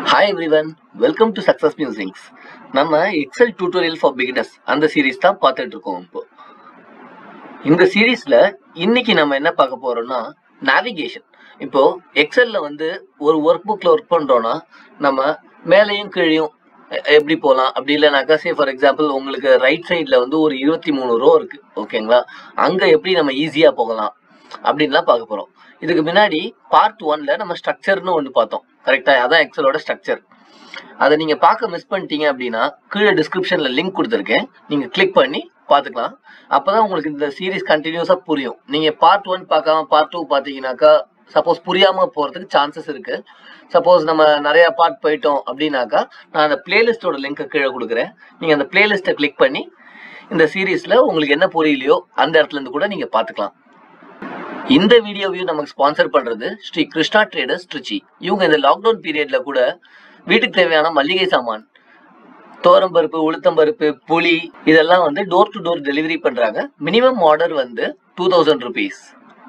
Hi everyone welcome to success musings நம்ம Excel tutorial for beginners அந்த series தான் பார்த்துட்டு இருக்கோம் இப்போ இந்த சீரீஸ்ல இன்னைக்கு நம்ம என்ன பார்க்க போறோம்னா நேவிகேஷன் இப்போ எக்ஸல்ல வந்து ஒரு ஒர்க் புக்ல ஒர்க் பண்றோம்னா நம்ம மேலேயும் கீழையும் எ- எப்படி போகலாம் அப்படி இல்லைனாக்கா சே ஃபார் எக்ஸாம்பிள் உங்களுக்கு ரைட் சைடில் வந்து ஒரு இருபத்தி மூணு ரோ இருக்கு ஓகேங்களா அங்கே எப்படி நம்ம ஈஸியாக போகலாம் அப்படின்லாம் பார்க்க போகிறோம் இதுக்கு முன்னாடி பார்ட் ஒன்ல நம்ம ஸ்ட்ரக்சர்னு ஒன்று பார்த்தோம் கரெக்டா அதான் எக்ஸலோட ஸ்ட்ரக்சர் அதை நீங்க பார்க்க மிஸ் பண்ணிட்டீங்க அப்படின்னா கீழே டிஸ்கிரிப்ஷன்ல லிங்க் கொடுத்துருக்கேன் நீங்க கிளிக் பண்ணி பார்த்துக்கலாம் அப்பதான் உங்களுக்கு இந்த சீரிஸ் கண்டினியூஸா புரியும் நீங்க பார்ட் ஒன் பார்க்காம பார்ட் டூ பார்த்தீங்கன்னாக்கா சப்போஸ் புரியாம போறதுக்கு சான்சஸ் இருக்கு சப்போஸ் நம்ம நிறைய பார்ட் போயிட்டோம் அப்படின்னாக்கா நான் அந்த பிளேலிஸ்டோட லிங்கை கீழே கொடுக்குறேன் நீங்க அந்த பிளேலிஸ்ட்டை கிளிக் பண்ணி இந்த சீரீஸ்ல உங்களுக்கு என்ன புரியலையோ அந்த இடத்துல இருந்து கூட நீங்க பார்த்துக்கலாம் இந்த வீடியோவையும் நமக்கு ஸ்பான்சர் பண்றது ஸ்ரீ கிருஷ்ணா ட்ரேடர்ஸ் திருச்சி இவங்க இந்த லாக்டவுன் பீரியட்ல கூட வீட்டுக்கு தேவையான மளிகை சாமான் பருப்பு உளுத்தம்பருப்பு புளி இதெல்லாம் வந்து டோர் டு டோர் டெலிவரி பண்றாங்க மினிமம் ஆர்டர் வந்து டூ தௌசண்ட் ருபீஸ்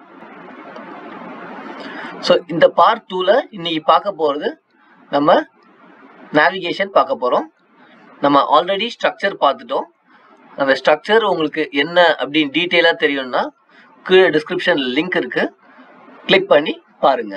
ஸோ இந்த பார்ட் டூல இன்னைக்கு பார்க்க போறது நம்ம நேவிகேஷன் பார்க்க போறோம் நம்ம ஆல்ரெடி ஸ்ட்ரக்சர் பார்த்துட்டோம் அந்த ஸ்ட்ரக்சர் உங்களுக்கு என்ன அப்படின்னு டீட்டெயிலாக தெரியும்னா கீழே டிஸ்கிரிப்ஷன்ல லிங்க் இருக்கு கிளிக் பண்ணி பாருங்க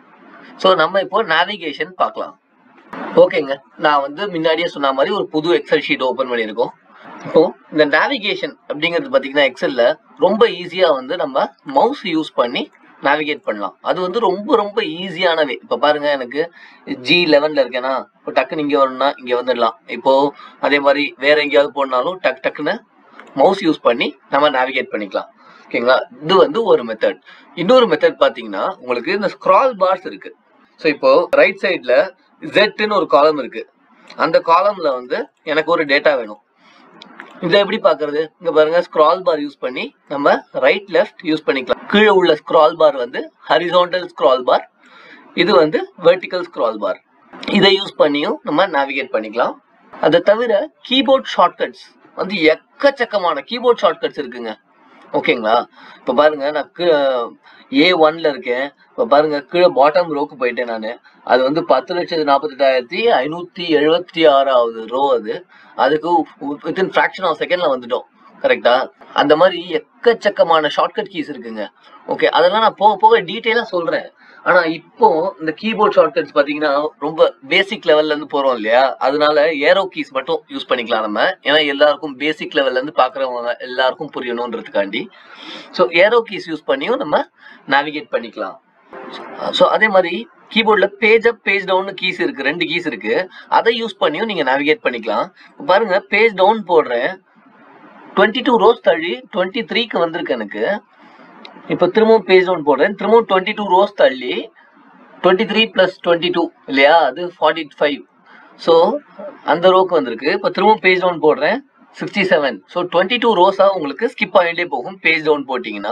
ஸோ நம்ம இப்போ நேவிகேஷன் பார்க்கலாம் ஓகேங்க நான் வந்து முன்னாடியே சொன்ன மாதிரி ஒரு புது எக்ஸல் ஷீட் ஓப்பன் பண்ணியிருக்கோம் இப்போ இந்த நேவிகேஷன் அப்படிங்கிறது பார்த்தீங்கன்னா எக்ஸல்ல ரொம்ப ஈஸியா வந்து நம்ம மவுஸ் யூஸ் பண்ணி நேவிகேட் பண்ணலாம் அது வந்து ரொம்ப ரொம்ப ஈஸியான வே இப்போ பாருங்க எனக்கு ஜி லெவன்ல இருக்கேனா இப்போ டக்குன்னு இங்கே வரணும்னா இங்கே வந்துடலாம் இப்போ அதே மாதிரி வேற எங்கேயாவது போனாலும் டக் டக்குன்னு மவுஸ் யூஸ் பண்ணி நம்ம நேவிகேட் பண்ணிக்கலாம் ஓகேங்களா இது வந்து ஒரு மெத்தட் இன்னொரு மெத்தட் பார்த்தீங்கன்னா உங்களுக்கு இந்த ஸ்க்ரால் பார்ஸ் இருக்கு ஸோ இப்போ ரைட் சைடில் ஜெட்னு ஒரு காலம் இருக்கு அந்த காலம்ல வந்து எனக்கு ஒரு டேட்டா வேணும் இதை எப்படி பார்க்கறது இங்க பாருங்க ஸ்க்ரால் பார் யூஸ் பண்ணி நம்ம ரைட் லெஃப்ட் யூஸ் பண்ணிக்கலாம் கீழே உள்ள ஸ்க்ரால் பார் வந்து ஹரிசாண்டல் ஸ்க்ரால் பார் இது வந்து வெர்டிக்கல் ஸ்க்ரால் பார் இதை யூஸ் பண்ணியும் நம்ம நேவிகேட் பண்ணிக்கலாம் அதை தவிர கீபோர்ட் ஷார்ட்கட்ஸ் வந்து எக்கச்சக்கமான கீபோர்ட் ஷார்ட்கட்ஸ் இருக்குங்க ஓகேங்களா இப்போ பாருங்க நான் ஏ ஒன்ல இருக்கேன் இப்போ பாருங்க கீழே பாட்டம் ரோக்கு போயிட்டேன் நான் அது வந்து பத்து லட்சத்து நாற்பத்தெட்டாயிரத்தி ஐநூத்தி எழுபத்தி ஆறாவது ரோ அது அதுக்கு வித்தின் ஃபிராக்ஷன் ஆஃப் செகண்ட்ல வந்துட்டோம் கரெக்டா அந்த மாதிரி எக்கச்சக்கமான ஷார்ட்கட் கீஸ் இருக்குங்க ஓகே அதெல்லாம் நான் போக போக டீட்டெயிலாக சொல்றேன் ஆனா இப்போ இந்த கீபோர்ட் ஷார்ட்கட்ஸ் பாத்தீங்கன்னா ரொம்ப பேசிக் லெவல்ல இருந்து போறோம் இல்லையா அதனால ஏரோ கீஸ் மட்டும் யூஸ் பண்ணிக்கலாம் நம்ம ஏன்னா எல்லாருக்கும் பேசிக் லெவல்ல இருந்து பாக்குறவங்க எல்லாருக்கும் புரியணுன்றதுக்காண்டி ஸோ ஏரோ கீஸ் யூஸ் பண்ணியும் நம்ம நேவிகேட் பண்ணிக்கலாம் ஸோ அதே மாதிரி கீபோர்டில் page up page down keys இருக்கு ரெண்டு கீஸ் இருக்கு அதை யூஸ் பண்ணியும் நீங்க நேவிகேட் பண்ணிக்கலாம் இப்ப பாருங்க பேஜ் டவுன் போடுறேன் டுவெண்ட்டி டூ ரோஸ் தள்ளி டுவெண்ட்டி த்ரீக்கு வந்திருக்கு எனக்கு இப்போ திரும்பவும் பேஜ் டவுன் போடுறேன் திரும்பவும் டுவெண்ட்டி டூ ரோஸ் தள்ளி twenty three plus twenty two இல்லையா அது ஃபார்ட்டி ஃபைவ் ஸோ அந்த ரோக்கு வந்திருக்கு இப்போ திரும்பவும் பேஜ் டவுன் போடுறேன் sixty seven so twenty two ரோஸாக உங்களுக்கு ஸ்கிப் ஆகிட்டே போகும் பேஜ் டவுன் போட்டிங்கன்னா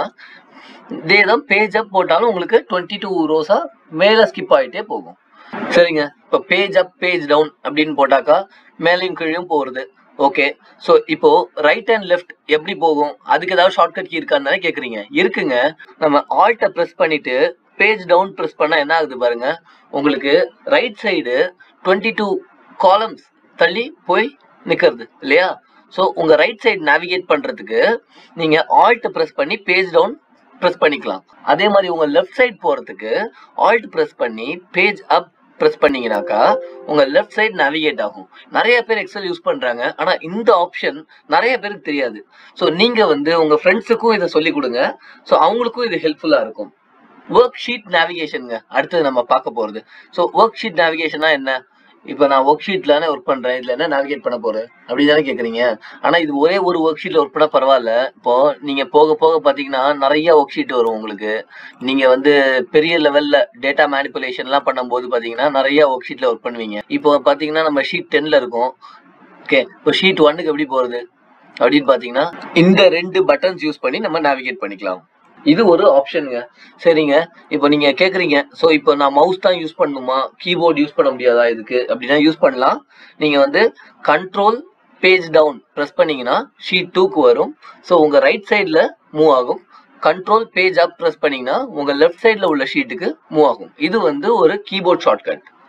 இதே தான் பேஜ் அப் போட்டாலும் உங்களுக்கு டுவெண்ட்டி டூ ரோஸா மேலே ஸ்கிப் ஆகிட்டே போகும் சரிங்க இப்போ பேஜ் அப் பேஜ் டவுன் அப்படின்னு போட்டாக்கா மேலேயும் கீழையும் போகிறது ஓகே ஸோ இப்போ ரைட் அண்ட் லெஃப்ட் எப்படி போகும் அதுக்கு ஏதாவது ஷார்ட்கட் கீ இருக்கான்னு தானே கேட்குறீங்க இருக்குங்க நம்ம ஆல்ட்டை ப்ரெஸ் பண்ணிட்டு பேஜ் டவுன் ப்ரெஸ் பண்ணால் என்ன ஆகுது பாருங்க உங்களுக்கு right side twenty two columns தள்ளி போய் நிற்கிறது இல்லையா ஸோ உங்கள் ரைட் சைடு நேவிகேட் பண்ணுறதுக்கு நீங்கள் ஆல்ட் ப்ரெஸ் பண்ணி பேஜ் டவுன் ப்ரெஸ் பண்ணிக்கலாம் அதே மாதிரி உங்கள் லெஃப்ட் சைடு போகிறதுக்கு ஆல்ட் ப்ரெஸ் பண்ணி பேஜ் அப் ப்ரெஸ் பண்ணீங்கனாக்கா உங்கள் லெஃப்ட் சைடு நேவிகேட் ஆகும் நிறைய பேர் எக்ஸல் யூஸ் பண்ணுறாங்க ஆனால் இந்த ஆப்ஷன் நிறைய பேருக்கு தெரியாது ஸோ நீங்கள் வந்து உங்கள் ஃப்ரெண்ட்ஸுக்கும் இதை சொல்லிக் கொடுங்க ஸோ அவங்களுக்கும் இது ஹெல்ப்ஃபுல்லாக இருக்கும் ஒர்க் ஷீட் நேவிகேஷனுங்க அடுத்தது நம்ம பார்க்க போகிறது ஸோ ஒர்க் ஷீட் நேவிகேஷனா என்ன இப்போ நான் ஒர்க் ஷீட்லானே ஒர்க் பண்ணுறேன் இதில் என்ன நேவிகேட் பண்ண போகிறேன் அப்படி தானே கேட்குறீங்க ஆனால் இது ஒரே ஒரு ஒர்க் ஷீட்டில் ஒர்க் பண்ணால் பரவாயில்ல இப்போ நீங்கள் போக போக பார்த்தீங்கன்னா நிறைய ஒர்க் ஷீட் வரும் உங்களுக்கு நீங்கள் வந்து பெரிய லெவலில் டேட்டா மேனிப்புலேஷன்லாம் பண்ணும்போது பார்த்தீங்கன்னா நிறைய ஒர்க் ஷீட்டில் ஒர்க் பண்ணுவீங்க இப்போ பார்த்தீங்கன்னா நம்ம ஷீட் டென்னில் இருக்கோம் ஓகே இப்போ ஷீட் ஒன்னுக்கு எப்படி போகிறது அப்படின்னு பார்த்தீங்கன்னா இந்த ரெண்டு பட்டன்ஸ் யூஸ் பண்ணி நம்ம நேவிகேட் பண்ணிக்கலாம் இது ஒரு ஆப்ஷனுங்க சரிங்க இப்போ நீங்க கேக்குறீங்க ஸோ இப்போ நான் மவுஸ் தான் யூஸ் பண்ணணுமா கீபோர்ட் யூஸ் பண்ண முடியாதா இதுக்கு அப்படின்னா யூஸ் பண்ணலாம் நீங்க வந்து கண்ட்ரோல் பேஜ் டவுன் ப்ரெஸ் பண்ணீங்கன்னா ஷீட் டூக்கு வரும் ஸோ உங்க ரைட் சைடில் மூவ் ஆகும் கண்ட்ரோல் பேஜ் அப் ப்ரெஸ் பண்ணீங்கன்னா உங்க லெஃப்ட் சைடில் உள்ள ஷீட்டுக்கு மூவ் ஆகும் இது வந்து ஒரு கீபோர்ட் ஷார்ட்கட்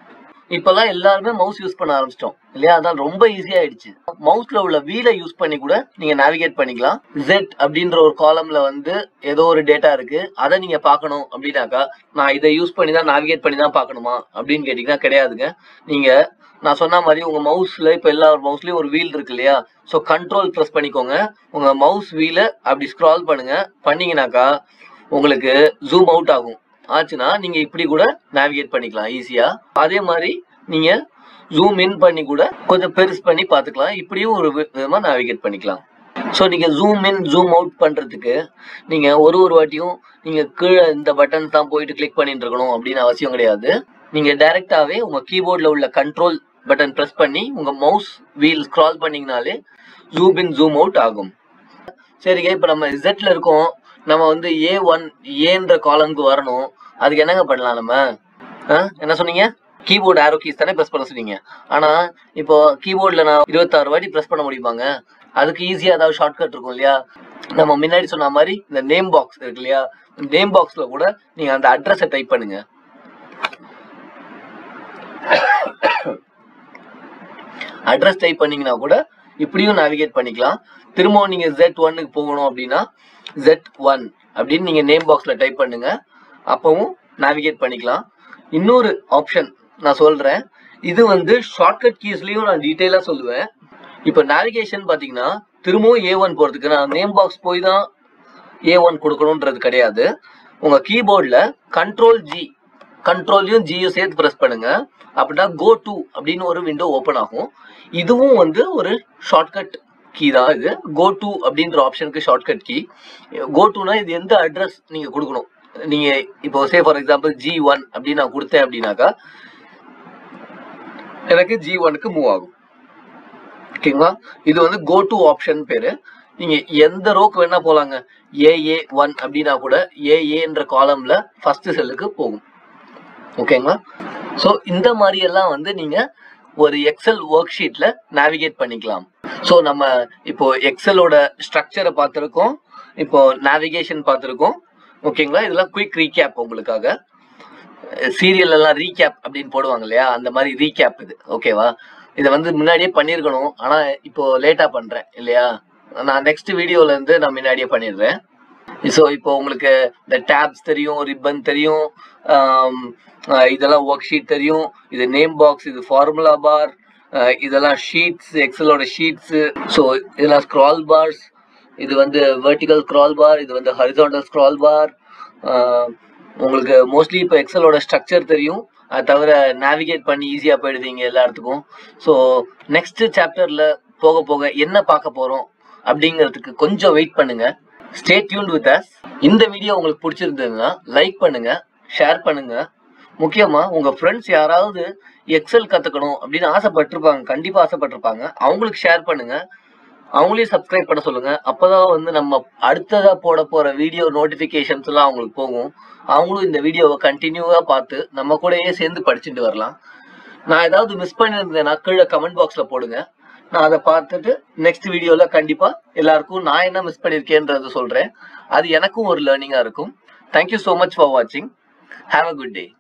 இப்பெல்லாம் எல்லாருமே மவுஸ் யூஸ் பண்ண ஆரம்பிச்சிட்டோம் இல்லையா அதான் ரொம்ப ஈஸியா ஆயிடுச்சு மவுஸ்ல உள்ள வீலை யூஸ் பண்ணி கூட நீங்க நேவிகேட் பண்ணிக்கலாம் Z அப்படின்ற ஒரு காலம்ல வந்து ஏதோ ஒரு டேட்டா இருக்கு அதை நீங்க பார்க்கணும் அப்படின்னாக்கா நான் இதை யூஸ் பண்ணி தான் நேவிகேட் பண்ணி தான் பார்க்கணுமா அப்படின்னு கேட்டீங்கன்னா கிடையாதுங்க நீங்க நான் சொன்ன மாதிரி உங்க மவுஸ்ல இப்ப எல்லா மவுஸ்லயும் ஒரு வீல் இருக்கு இல்லையா ஸோ கண்ட்ரோல் ப்ரெஸ் பண்ணிக்கோங்க உங்க மவுஸ் வீலை அப்படி ஸ்க்ரால் பண்ணுங்க பண்ணீங்கன்னாக்கா உங்களுக்கு ஜூம் அவுட் ஆகும் ஆச்சுன்னா நீங்க இப்படி கூட நேவிகேட் பண்ணிக்கலாம் ஈஸியா அதே மாதிரி நீங்க ஜூம் இன் பண்ணி கூட கொஞ்சம் பெருசு பண்ணி பார்த்துக்கலாம் இப்படியும் ஒரு வி- விதமா நேவிகேட் பண்ணிக்கலாம் ஸோ நீங்க ஜூம் இன் ஜூம் அவுட் பண்றதுக்கு நீங்க ஒரு ஒரு வாட்டியும் நீங்க கீழே இந்த பட்டன் தான் போயிட்டு கிளிக் பண்ணிட்டு இருக்கணும் அப்படின்னு அவசியம் கிடையாது நீங்க டைரக்டாவே உங்க கீபோர்ட்ல உள்ள கண்ட்ரோல் பட்டன் பிரஸ் பண்ணி உங்க மவுஸ் வீல் ஸ்க்ரால் பண்ணீங்கனாலே ஜூம் இன் ஜூம் அவுட் ஆகும் சரிங்க இப்போ நம்ம இசட்ல இருக்கோம் நம்ம வந்து ஏ ஒன் ஏன்ற காலம்க்கு வரணும் அதுக்கு என்னங்க பண்ணலாம் நம்ம ஆ? என்ன சொன்னீங்க கீபோர்டு ஆரோ கீஸ் தானே ப்ரெஸ் பண்ண சொன்னீங்க ஆனா இப்போ கீபோர்ட்ல நான் இருபத்தாறு வாட்டி ப்ரெஸ் பண்ண முடியுமாங்க அதுக்கு ஈஸியா ஏதாவது ஷார்ட்கட் இருக்கும் இல்லையா நம்ம முன்னாடி சொன்ன மாதிரி இந்த நேம் பாக்ஸ் இருக்கு இல்லையா நேம் பாக்ஸ்ல கூட நீங்க அந்த அட்ரஸை டைப் பண்ணுங்க அட்ரஸ் டைப் பண்ணீங்கன்னா கூட இப்படியும் நேவிகேட் பண்ணிக்கலாம் திரும்பவும் நீங்க Z1 ஒன்னுக்கு போகணும் அப்படின்னா Z1 ஒன் அப்படின்னு நீங்க நேம் பாக்ஸ்ல டைப் பண்ணுங்க அப்பவும் நேவிகேட் பண்ணிக்கலாம் இன்னொரு ஆப்ஷன் நான் சொல்றேன் இது வந்து ஷார்ட்கட் கீஸ்லயும் நான் டீட்டெயிலா சொல்லுவேன் இப்போ நேவிகேஷன் பாத்தீங்கன்னா திரும்பவும் ஏ ஒன் போறதுக்கு நான் நேம் பாக்ஸ் போய் தான் ஏ ஒன் கொடுக்கணுன்றது கிடையாது உங்க கீபோர்ட்ல கண்ட்ரோல் ஜி கண்ட்ரோலையும் ஜியும் சேர்த்து ப்ரெஸ் பண்ணுங்க அப்படின்னா கோ டு அப்படின்னு ஒரு விண்டோ ஓப்பன் ஆகும் இதுவும் வந்து ஒரு ஷார்ட்கட் கீ தான் இது கோ டு அப்படின்ற ஆப்ஷனுக்கு ஷார்ட்கட் கீ கோ டுனா இது எந்த அட்ரஸ் நீங்க கொடுக்கணும் நீங்க இப்போ say for example G one அப்படின்னு நான் கொடுத்தேன் அப்படின்னாக்கா எனக்கு ஜி ஒனுக்கு மூவ் ஆகும் ஓகேங்களா இது வந்து கோ டு ஆப்ஷன் பேரு நீங்க எந்த ரோக்கு வேணா போலாங்க ஏஏ ஒன் அப்படின்னா கூட ஏஏன்ற காலம்ல ஃபர்ஸ்ட் செல்லுக்கு போகும் ஓகேங்களா ஸோ இந்த மாதிரி எல்லாம் வந்து நீங்க ஒரு எக்ஸல் ஒர்க் ஷீட்ல நேவிகேட் பண்ணிக்கலாம் ஸோ நம்ம இப்போ எக்ஸலோட ஸ்ட்ரக்சரை பார்த்துருக்கோம் இப்போ நேவிகேஷன் பார்த்துருக்கோம் ஓகேங்களா இதெல்லாம் குயிக் ரீகேப் உங்களுக்காக சீரியல் எல்லாம் ரீகேப் அப்படின்னு போடுவாங்க இல்லையா அந்த மாதிரி ரீகேப் இது ஓகேவா இதை வந்து முன்னாடியே பண்ணியிருக்கணும் ஆனா இப்போ லேட்டா பண்றேன் இல்லையா நான் நெக்ஸ்ட் வீடியோல இருந்து நான் முன்னாடியே பண்ணிடுறேன் ஸோ இப்போ உங்களுக்கு இந்த டேப்ஸ் தெரியும் ரிப்பன் தெரியும் ஆம், அஹ் இதெல்லாம் ஒர்க் ஷீட் தெரியும் இது நேம் பாக்ஸ் இது ஃபார்முலா பார் இதெல்லாம் ஷீட்ஸ் எக்ஸலோட ஷீட்ஸ் ஸோ இதெல்லாம் ஸ்க்ரால் பார்ஸ் இது வந்து வெர்டிகல் ஸ்க்ரால் பார் இது வந்து ஹரிசாண்டல் ஸ்க்ரால் பார் உங்களுக்கு மோஸ்ட்லி இப்போ எக்ஸலோட ஸ்ட்ரக்சர் தெரியும் அது தவிர நேவிகேட் பண்ணி ஈஸியாக போயிடுவீங்க எல்லா இடத்துக்கும் ஸோ நெக்ஸ்ட் சாப்டர்ல போக போக என்ன பார்க்க போறோம் அப்படிங்கிறதுக்கு கொஞ்சம் வெயிட் பண்ணுங்க ஸ்டே டியூன் வித் அஸ் இந்த வீடியோ உங்களுக்கு பிடிச்சிருந்ததுன்னா லைக் பண்ணுங்க ஷேர் பண்ணுங்க முக்கியமா உங்க ஃப்ரெண்ட்ஸ் யாராவது எக்ஸல் கத்துக்கணும் அப்படின்னு ஆசைப்பட்டிருப்பாங்க கண்டிப்பா ஆசைப்பட்டிருப்பாங்க அவங்களுக்கு ஷேர் பண்ணுங்க அவங்களையும் சப்ஸ்கிரைப் பண்ண சொல்லுங்க அப்பதான் வந்து நம்ம அடுத்ததா போட போற வீடியோ நோட்டிபிகேஷன்ஸ் எல்லாம் அவங்களுக்கு போகும் அவங்களும் இந்த வீடியோவை கண்டினியூவா பார்த்து நம்ம கூடயே சேர்ந்து படிச்சுட்டு வரலாம் நான் ஏதாவது மிஸ் பண்ணியிருந்தேன்னா கீழே கமெண்ட் பாக்ஸ்ல போடுங்க நான் அதை பார்த்துட்டு நெக்ஸ்ட் வீடியோல கண்டிப்பா எல்லாருக்கும் நான் என்ன மிஸ் பண்ணியிருக்கேன்றத சொல்றேன் அது எனக்கும் ஒரு லேர்னிங்கா இருக்கும் தேங்க்யூ ஸோ மச் ஃபார் வாட்சிங் ஹாவ் அ குட் டே